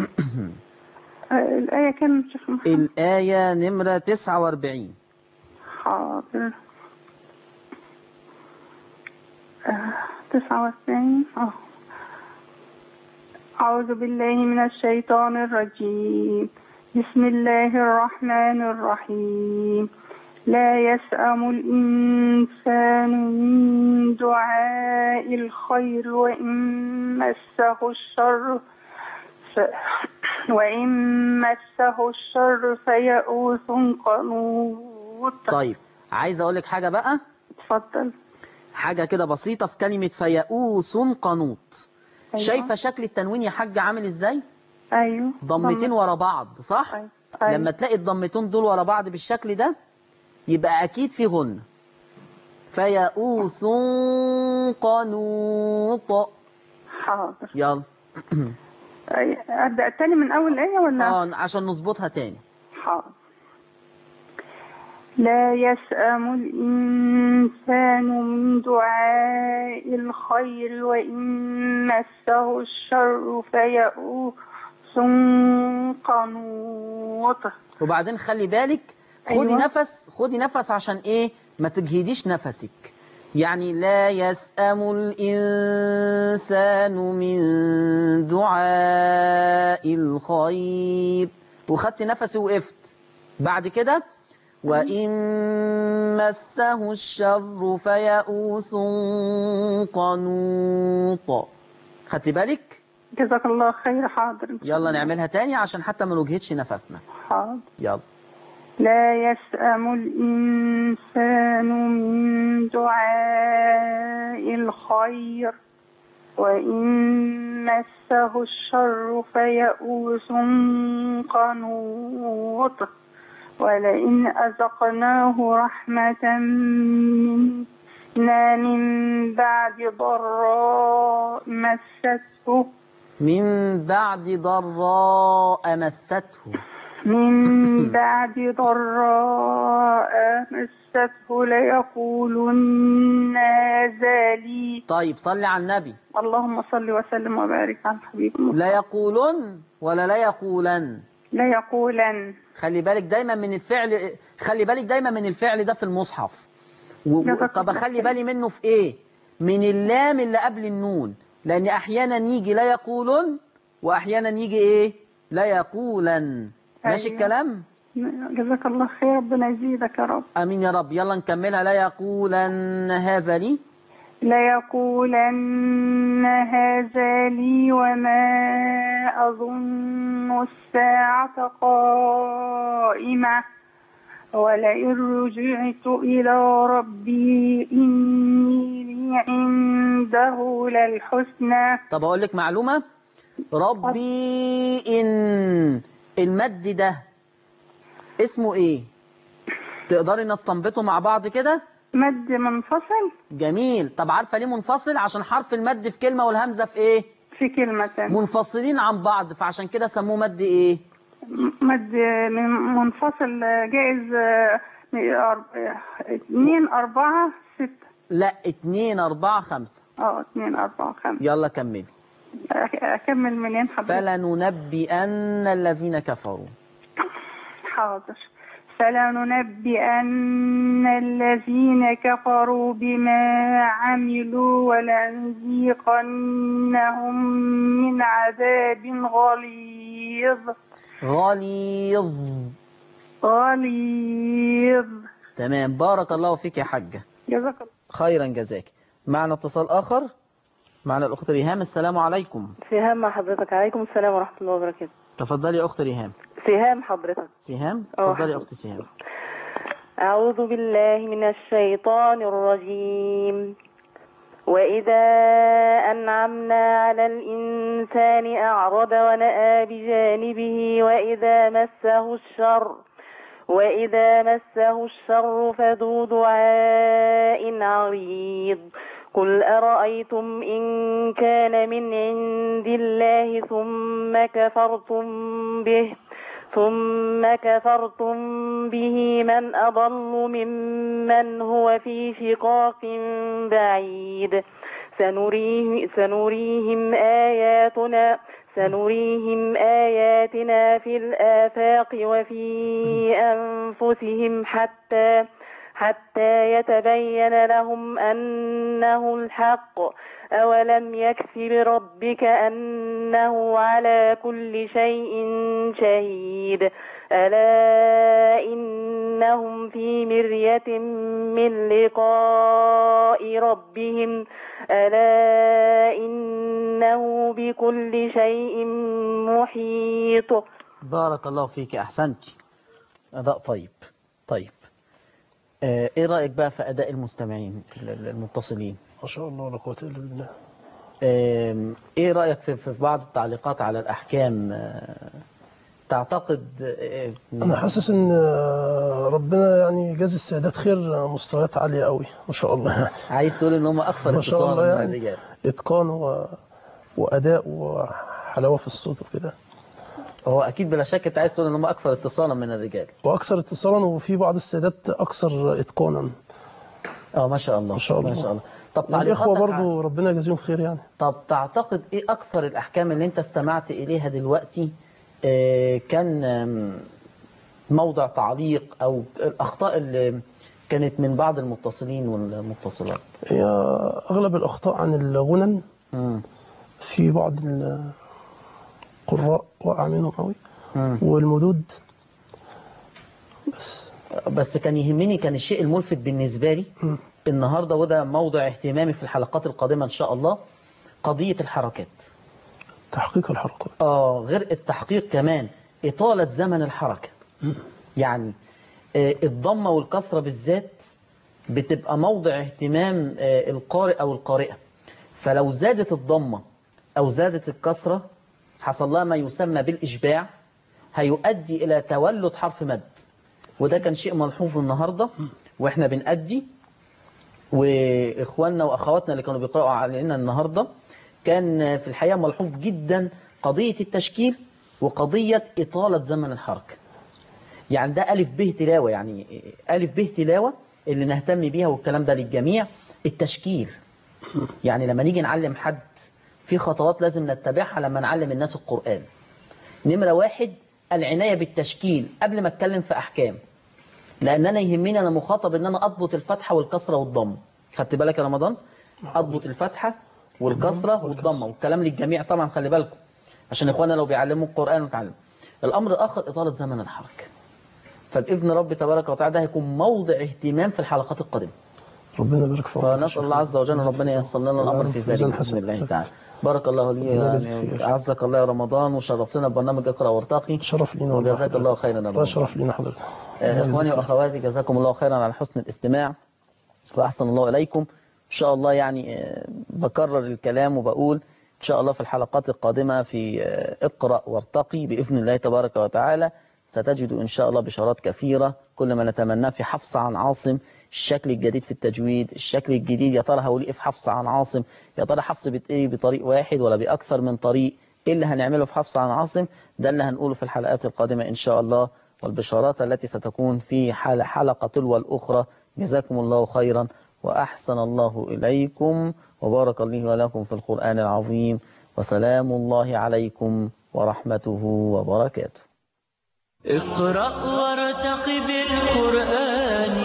آه، الآية كام يا شيخ محمد الآية نمرة 49 حاضر آه، تسعة واربعين اه أعوذ بالله من الشيطان الرجيم بسم الله الرحمن الرحيم لا يسأم الإنسان من دعاء الخير وإن مسه الشر ف... وإن مسه الشر فيئوس قنوط طيب عايز أقول لك حاجة بقى اتفضل حاجة كده بسيطة في كلمة فيئوس قنوط أيوة. شايفة شكل التنوين يا حاجة عامل إزاي أيوه ضمتين ورا بعض صح أيوة. لما تلاقي الضمتين دول ورا بعض بالشكل ده يبقى أكيد في غنة فيئوس قنوط حاضر يلا أي- أبدأ تاني من أول آية ولا اه عشان نظبطها تاني حاضر لا يسأم الإنسان من دعاء الخير وإن مسه الشر فيئوس قنوط وبعدين خلي بالك خدي أيوة. نفس خدي نفس عشان ايه ما تجهديش نفسك يعني لا يسأم الإنسان من دعاء الخير وخدت نفسي وقفت بعد كده وإن مسه الشر فيئوس قنوط خدت بالك جزاك الله خير حاضر يلا نعملها تاني عشان حتى ما نجهدش نفسنا حاضر يلا لا يسأم الإنسان من دعاء الخير وإن مسه الشر فيئوس قنوط ولئن أذقناه رحمة منا من بعد ضراء مسته من بعد ضراء مسته من بعد ضراء مسته ليقولن هذا لي طيب صلي على النبي اللهم صل وسلم وبارك على حبيبك لا يقولن ولا لا يقولن لا يقولن خلي بالك دايما من الفعل خلي بالك دايما من الفعل ده في المصحف و... و... طب اخلي بالي منه في ايه من اللام اللي قبل النون لان احيانا يجي لا يقولن واحيانا يجي ايه لا يقولن ماشي أيوة. الكلام جزاك الله خير ربنا يزيدك يا رب امين يا رب يلا نكملها لا يقولن هذا لي ليقولن هذا لي وما أظن الساعة قائمة ولئن رجعت إلى ربي إني لي عنده للحسنى طب اقول لك معلومه ربي ان المد ده اسمه ايه تقدري نستنبطه مع بعض كده مد منفصل جميل طب عارفه ليه منفصل عشان حرف المد في كلمه والهمزه في ايه في كلمة منفصلين عن بعض فعشان كده سموه مد ايه مد من منفصل جائز آه، أرب- اتنين أربعة ستة لا اتنين اربعة خمسة اه اتنين أربعة خمسة يلا كملي أك- أكمل منين حضرتك فلننبئن الذين كفروا حاضر فلننبئن الذين كفروا بما عملوا ولنذيقنهم من عذاب غليظ غليظ غليظ تمام بارك الله فيك يا حاجة جزاك الله خيرا جزاك معنا اتصال آخر معنا الأخت ريهام السلام عليكم سهام مع حضرتك عليكم السلام ورحمة الله وبركاته تفضلي يا أخت ريهام سهام حضرتك سهام أه، تفضلي يا حبيبي. أخت سهام أعوذ بالله من الشيطان الرجيم وإذا أنعمنا على الإنسان أعرض ونأى بجانبه وإذا مسه الشر وإذا مسه الشر فذو دعاء عريض قل أرأيتم إن كان من عند الله ثم كفرتم به ثم كفرتم به من أضل ممن هو في شقاق بعيد سنريه سنريهم آياتنا سنريهم آياتنا في الآفاق وفي أنفسهم حتى حتى يتبين لهم أنه الحق أولم يكف بربك أنه على كل شيء شهيد ألا إنهم في مرية من لقاء ربهم ألا إنه بكل شيء محيط بارك الله فيك أحسنت أداء طيب طيب آه، إيه رأيك بقى في أداء المستمعين ال- المتصلين ما شاء الله لا قوة إلا بالله آم، إيه رأيك في في بعض التعليقات على الأحكام آه، تعتقد آه، أنا حاسس إن آه، ربنا يعني يجازي السادات خير آه، مستويات عالية قوي ما شاء الله يعني عايز تقول إن هم أكثر ما شاء الله اتصالا من يعني الرجال إتقان و... وأداء وحلاوة في الصوت وكده هو أكيد بلا شك أنت عايز تقول إن هم أكثر اتصالا من الرجال وأكثر اتصالا وفي بعض السادات أكثر إتقانا اه ما شاء الله ما شاء الله ما شاء الله طب والإخوة تعليقاتك برضو ربنا يجازيهم خير يعني طب تعتقد ايه اكثر الاحكام اللي انت استمعت اليها دلوقتي آه، كان آم، موضع تعليق او الاخطاء اللي كانت من بعض المتصلين والمتصلات هي أغلب الأخطاء عن الغنن مم. في بعض القراء وقع منهم قوي والمدود بس بس كان يهمني كان الشيء الملفت بالنسبة لي النهاردة وده موضع اهتمامي في الحلقات القادمة إن شاء الله قضية الحركات تحقيق الحركات آه غير التحقيق كمان إطالة زمن الحركة يعني آه، الضمة والكسرة بالذات بتبقى موضع اهتمام آه، القارئ أو القارئة فلو زادت الضمة أو زادت الكسرة حصل لها ما يسمى بالإشباع هيؤدي إلى تولد حرف مد وده كان شيء ملحوظ النهاردة وإحنا بنأدي وإخواننا وأخواتنا اللي كانوا بيقرأوا علينا النهاردة كان في الحقيقة ملحوظ جدا قضية التشكيل وقضية إطالة زمن الحركة يعني ده ألف به تلاوة يعني ألف به تلاوة اللي نهتم بيها والكلام ده للجميع التشكيل يعني لما نيجي نعلم حد في خطوات لازم نتبعها لما نعلم الناس القرآن نمرة واحد العناية بالتشكيل قبل ما اتكلم في أحكام لأن أنا يهمني أنا مخاطب إن أنا أضبط الفتحة والكسرة والضم خدت بالك يا رمضان أضبط الفتحة والكسرة والضمة والكلام للجميع طبعا خلي بالكم عشان إخواننا لو بيعلموا القرآن وتعلم الأمر الآخر إطالة زمن الحركة فبإذن رب تبارك وتعالى ده هيكون موضع اهتمام في الحلقات القادمة ربنا يبارك في عمرك. فنسأل الله عز وجل ربنا ييسر لنا الأمر في ذلك ميزان بإذن حسن. الله تعالى بارك الله لي الله يجزيك يعني خير. أعزك الله يا رمضان وشرفتنا ببرنامج اقرأ وارتقي شرف لينا والله وجزاك الله خيرا يا الله رمضان شرف لينا حضرتك آه، إخواني وأخواتي جزاكم الله خيرا على حسن الاستماع وأحسن الله إليكم إن شاء الله يعني آه، بكرر الكلام وبقول إن شاء الله في الحلقات القادمة في آه، اقرأ وارتقي بإذن الله تبارك وتعالى ستجد إن شاء الله بشارات كثيرة كل ما نتمناه في حفص عن عاصم الشكل الجديد في التجويد الشكل الجديد يا ترى هقول إيه في حفص عن عاصم يا ترى حفص بت- إيه بطريق واحد ولا بأكثر من طريق إيه اللي هنعمله في حفص عن عاصم ده اللي هنقوله في الحلقات القادمة إن شاء الله والبشارات التي ستكون في حل- حلقة تلو الأخرى جزاكم الله خيرا وأحسن الله إليكم وبارك لي ولكم في القرآن العظيم وسلام الله عليكم ورحمته وبركاته اقرأ وارتق بالقرآن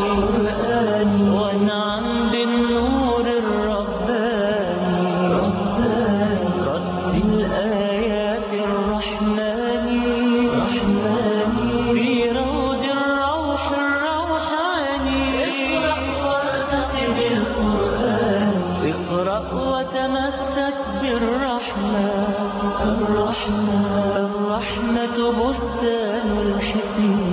قرآن وانعم بالنور الرباني رباني رتل آيات الرحمن رحمن في روض الروح الروحاني اقرأ وارتق بالقرآن اقرأ وتمسك بالرحمة الرحمة فالرحمة بستان الحكمة